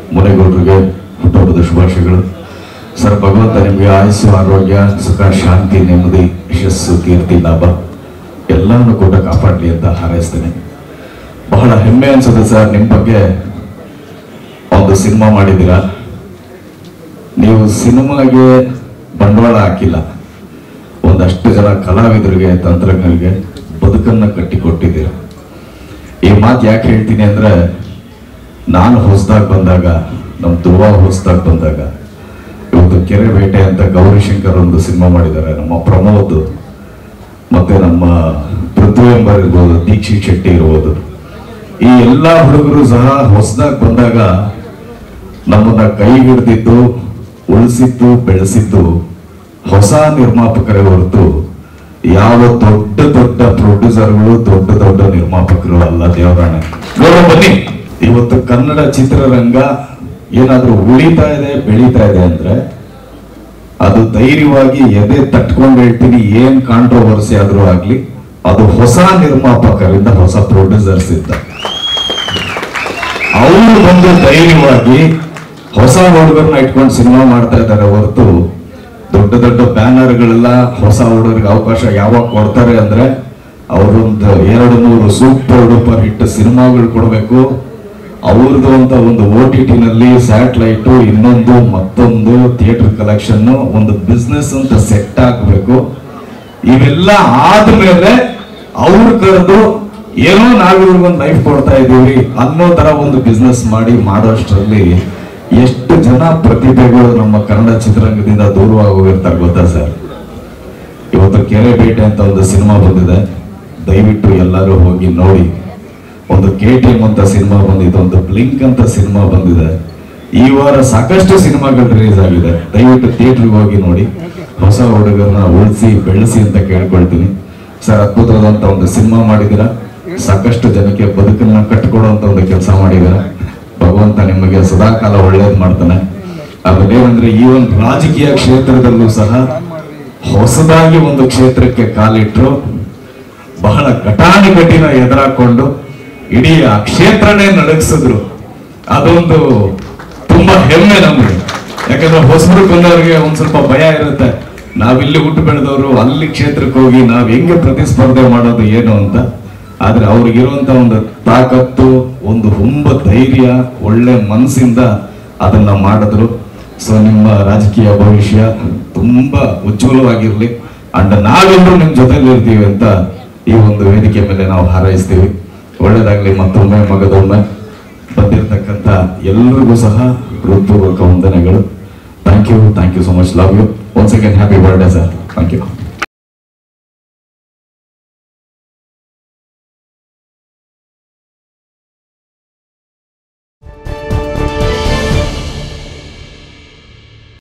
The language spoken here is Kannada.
ಮುನೆಗೌಡರಿಗೆ ಹುಟ್ಟುಹಬ್ಬದ ಶುಭಾಶಯಗಳು ಸರ್ ಭಗವಂತ ನಿಮಗೆ ಆಯುಸ್ಸು ಆರೋಗ್ಯ ಸುಖ ಶಾಂತಿ ನೆಮ್ಮದಿ ಯಶಸ್ಸು ಕೀರ್ತಿ ಲಾಭ ಎಲ್ಲವನ್ನು ಕೂಡ ಕಾಪಾಡಲಿ ಅಂತ ಹಾರೈಸ್ತೇನೆ ಬಹಳ ಹೆಮ್ಮೆ ಅನ್ಸುತ್ತೆ ಸರ್ ನಿಮ್ಮ ಬಗ್ಗೆ ಒಂದು ಸಿನಿಮಾ ಮಾಡಿದ್ದೀರಾ ನೀವು ಸಿನಿಮಾಗೆ ಬಂಡವಾಳ ಹಾಕಿಲ್ಲ ಒಂದಷ್ಟು ಜನ ಕಲಾವಿದರಿಗೆ ತಂತ್ರಜ್ಞರಿಗೆ ಬದುಕನ್ನ ಕಟ್ಟಿಕೊಟ್ಟಿದ್ದೀರ ಈ ಮಾತು ಯಾಕೆ ಹೇಳ್ತೀನಿ ಅಂದ್ರೆ ನಾನು ಹೊಸದಾಗಿ ಬಂದಾಗ ನಮ್ಮ ಧ್ರುವ ಹೊಸದಾಗಿ ಬಂದಾಗ ಇವತ್ತು ಕೆರೆ ಬೇಟೆ ಅಂತ ಗೌರಿಶಂಕರ್ ಒಂದು ಸಿನಿಮಾ ಮಾಡಿದ್ದಾರೆ ನಮ್ಮ ಪ್ರಮೋದ್ ಮತ್ತೆ ನಮ್ಮ ಪೃಥ್ವಿ ಎಂಬರ್ ಇರ್ಬೋದು ದೀಕ್ಷಿತ್ ಶೆಟ್ಟಿ ಇರ್ಬೋದು ಈ ಎಲ್ಲಾ ಹುಡುಗರು ಸಹ ಹೊಸದಾಗಿ ಬಂದಾಗ ನಮ್ಮನ್ನ ಕೈ ಹಿಡಿದಿದ್ದು ಉಳಿಸಿದ್ದು ಬೆಳೆಸಿದ್ದು ಹೊಸ ನಿರ್ಮಾಪಕರೇ ಹೊರತು ಯಾವ ದೊಡ್ಡ ದೊಡ್ಡ ಪ್ರೊಡ್ಯೂಸರ್ಗಳು ದೊಡ್ಡ ದೊಡ್ಡ ನಿರ್ಮಾಪಕರು ಅಲ್ಲ ದೇವರಾಣೆ ಗೌರವ ಬನ್ನಿ ಇವತ್ತು ಕನ್ನಡ ಚಿತ್ರರಂಗ ಏನಾದ್ರೂ ಉಳಿತಾ ಇದೆ ಬೆಳೀತಾ ಇದೆ ಅಂದ್ರೆ ಅದು ಧೈರ್ಯವಾಗಿ ಎದೆ ತಟ್ಕೊಂಡು ಹೇಳ್ತೀನಿ ಏನ್ ಕಾಂಟ್ರವರ್ಸಿ ಆದ್ರೂ ಆಗ್ಲಿ ಅದು ಹೊಸ ನಿರ್ಮಾಪಕರಿಂದ ಹೊಸ ಪ್ರೊಡ್ಯೂಸರ್ಸ್ ಇದ್ದ ಅವರು ಬಂದು ಧೈರ್ಯವಾಗಿ ಹೊಸ ಹುಡುಗರನ್ನ ಇಟ್ಕೊಂಡು ಸಿನಿಮಾ ಮಾಡ್ತಾ ಇದ್ದಾರೆ ಹೊರತು ದೊಡ್ಡ ದೊಡ್ಡ ಬ್ಯಾನರ್ಗಳೆಲ್ಲ ಹೊಸ ಹುಡುಗರಿಗೆ ಅವಕಾಶ ಯಾವಾಗ ಕೊಡ್ತಾರೆ ಅಂದ್ರೆ ಅವರೊಂದು ಎರಡು ಮೂರು ಸೂಪರ್ ಡೂಪರ್ ಹಿಟ್ ಸಿನಿಮಾಗಳು ಕೊಡಬೇಕು ಅವ್ರದ್ದು ಅಂತ ಒಂದು ಓ ಟಿ ಟಿನಲ್ಲಿ ಸ್ಯಾಟಲೈಟು ಇನ್ನೊಂದು ಮತ್ತೊಂದು ಥಿಯೇಟರ್ ಕಲೆಕ್ಷನ್ ಒಂದು ಬಿಸ್ನೆಸ್ ಅಂತ ಸೆಟ್ ಆಗಬೇಕು ಇವೆಲ್ಲ ಆದ್ಮೇಲೆ ಅವ್ರು ಕರೆದು ಏನೋ ನಾವಿವ್ರಿಗೊಂದು ಲೈಫ್ ಕೊಡ್ತಾ ಇದೀವಿ ಅನ್ನೋ ತರ ಒಂದು ಬಿಸ್ನೆಸ್ ಮಾಡಿ ಮಾಡೋಷ್ಟರಲ್ಲಿ ಎಷ್ಟು ಜನ ಪ್ರತಿಭೆಗಳು ನಮ್ಮ ಕನ್ನಡ ಚಿತ್ರರಂಗದಿಂದ ದೂರವಾಗಿ ಹೋಗಿರ್ತಾರೆ ಗೊತ್ತಾ ಸರ್ ಇವತ್ತು ಕೆರೆ ಬೇಟೆ ಅಂತ ಒಂದು ಸಿನಿಮಾ ಬಂದಿದೆ ದಯವಿಟ್ಟು ಎಲ್ಲರೂ ಹೋಗಿ ನೋಡಿ ಒಂದು ಕೆ ಟಿ ಎಂ ಅಂತ ಸಿನಿಮಾ ಬಂದಿದೆ ಒಂದು ಬ್ಲಿಂಕ್ ಅಂತ ಸಿನಿಮಾ ಬಂದಿದೆ ಈ ವಾರ ಸಾಕಷ್ಟು ಸಿನಿಮಾಗಳು ರಿಲೀಸ್ ಆಗಿದೆ ದಯವಿಟ್ಟು ಥಿಯೇಟ್ರಿಗೆ ಹೋಗಿ ನೋಡಿ ಹೊಸ ಹುಡುಗರನ್ನ ಉಳಿಸಿ ಬೆಳೆಸಿ ಅಂತ ಕೇಳ್ಕೊಳ್ತೀನಿ ಸರ್ ಅದ್ಭುತವಾದಂತ ಒಂದು ಸಿನಿಮಾ ಮಾಡಿದ್ದೀರಾ ಸಾಕಷ್ಟು ಜನಕ್ಕೆ ಬದುಕನ್ನ ಕಟ್ಟಿಕೊಡುವಂತ ಒಂದು ಕೆಲಸ ಮಾಡಿದ್ದೀರಾ ಭಗವಂತ ನಿಮಗೆ ಸದಾಕಾಲ ಒಳ್ಳೇದು ಮಾಡ್ತಾನೆ ಆಮೇಲೆ ಏನಂದ್ರೆ ಈ ಒಂದು ರಾಜಕೀಯ ಕ್ಷೇತ್ರದಲ್ಲೂ ಸಹ ಹೊಸದಾಗಿ ಒಂದು ಕ್ಷೇತ್ರಕ್ಕೆ ಕಾಲಿಟ್ರು ಬಹಳ ಘಟಾನುಘಟಿನ ಎದುರಾಕೊಂಡು ಇಡೀ ಆ ಕ್ಷೇತ್ರನೇ ನಡಗಿಸಿದ್ರು ಅದೊಂದು ತುಂಬಾ ಹೆಮ್ಮೆ ನಮ್ಗೆ ಯಾಕಂದ್ರೆ ಹೊಸಬರು ಬಂದವರಿಗೆ ಒಂದ್ ಸ್ವಲ್ಪ ಭಯ ಇರುತ್ತೆ ನಾವಿಲ್ಲಿ ಹುಟ್ಟು ಬೆಳೆದವರು ಅಲ್ಲಿ ಕ್ಷೇತ್ರಕ್ಕೆ ಹೋಗಿ ನಾವ್ ಹೆಂಗೆ ಪ್ರತಿಸ್ಪರ್ಧೆ ಮಾಡೋದು ಏನು ಅಂತ ಆದ್ರೆ ಅವ್ರಿಗಿರುವಂತ ಒಂದು ತಾಕತ್ತು ಒಂದು ಹುಂಬ ಧೈರ್ಯ ಒಳ್ಳೆ ಮನಸ್ಸಿಂದ ಅದನ್ನ ಮಾಡಿದ್ರು ಸೊ ನಿಮ್ಮ ರಾಜಕೀಯ ಭವಿಷ್ಯ ತುಂಬಾ ಉಜ್ವಲವಾಗಿರ್ಲಿ ಅಂಡ್ ನಾವೆಲ್ಲರೂ ನಿಮ್ ಜೊತೆಲಿ ಇರ್ತೀವಿ ಅಂತ ಈ ಒಂದು ವೇದಿಕೆ ಮೇಲೆ ನಾವು ಹಾರೈಸ್ತೀವಿ ಒಳ್ಳೇದಾಗ್ಲಿ ಮತ್ತೊಮ್ಮೆ ಮಗದೊಮ್ಮೆ ಬಂದಿರತಕ್ಕಂತ ಎಲ್ರಿಗೂ ಸಹ ಹೃತ್ಪೂರ್ವಕ ವಂದನೆಗಳು thank you thank you so much love you once again happy birthday sir thank you